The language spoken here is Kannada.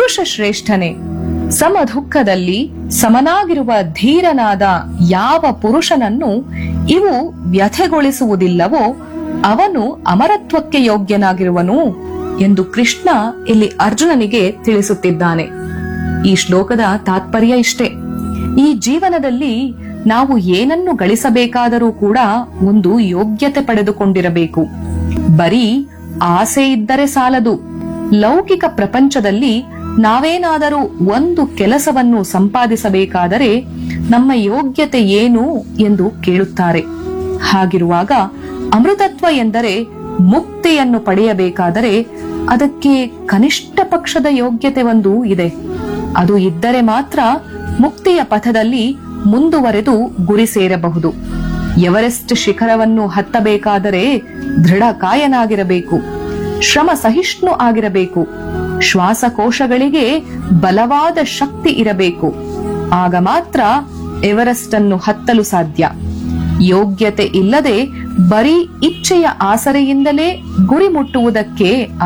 ಪುರುಷ ಶ್ರೇಷ್ಠನೇ ಸಮ ದುಃಖದಲ್ಲಿ ಸಮನಾಗಿರುವ ಧೀರನಾದ ಯಾವ ಪುರುಷನನ್ನು ಇವು ವ್ಯಥೆಗೊಳಿಸುವುದಿಲ್ಲವೋ ಅವನು ಅಮರತ್ವಕ್ಕೆ ಯೋಗ್ಯನಾಗಿರುವನು ಎಂದು ಕೃಷ್ಣ ಇಲ್ಲಿ ಅರ್ಜುನನಿಗೆ ತಿಳಿಸುತ್ತಿದ್ದಾನೆ ಈ ಶ್ಲೋಕದ ತಾತ್ಪರ್ಯ ಇಷ್ಟೇ ಈ ಜೀವನದಲ್ಲಿ ನಾವು ಏನನ್ನು ಗಳಿಸಬೇಕಾದರೂ ಕೂಡ ಒಂದು ಯೋಗ್ಯತೆ ಪಡೆದುಕೊಂಡಿರಬೇಕು ಬರೀ ಆಸೆ ಇದ್ದರೆ ಸಾಲದು ಲೌಕಿಕ ಪ್ರಪಂಚದಲ್ಲಿ ನಾವೇನಾದರೂ ಒಂದು ಕೆಲಸವನ್ನು ಸಂಪಾದಿಸಬೇಕಾದರೆ ನಮ್ಮ ಯೋಗ್ಯತೆ ಏನು ಎಂದು ಕೇಳುತ್ತಾರೆ ಹಾಗಿರುವಾಗ ಅಮೃತತ್ವ ಎಂದರೆ ಮುಕ್ತಿಯನ್ನು ಪಡೆಯಬೇಕಾದರೆ ಅದಕ್ಕೆ ಕನಿಷ್ಠ ಪಕ್ಷದ ಯೋಗ್ಯತೆ ಒಂದು ಇದೆ ಅದು ಇದ್ದರೆ ಮಾತ್ರ ಮುಕ್ತಿಯ ಪಥದಲ್ಲಿ ಮುಂದುವರೆದು ಗುರಿ ಸೇರಬಹುದು ಎವರೆಸ್ಟ್ ಶಿಖರವನ್ನು ಹತ್ತಬೇಕಾದರೆ ದೃಢ ಕಾಯನಾಗಿರಬೇಕು ಶ್ರಮ ಸಹಿಷ್ಣು ಆಗಿರಬೇಕು ಶ್ವಾಸಕೋಶಗಳಿಗೆ ಬಲವಾದ ಶಕ್ತಿ ಇರಬೇಕು ಆಗ ಮಾತ್ರ ಎವರೆಸ್ಟ್ ಅನ್ನು ಹತ್ತಲು ಸಾಧ್ಯ ಯೋಗ್ಯತೆ ಇಲ್ಲದೆ ಬರೀ ಇಚ್ಛೆಯ ಆಸರೆಯಿಂದಲೇ ಗುರಿ ಮುಟ್ಟುವುದಕ್ಕೆ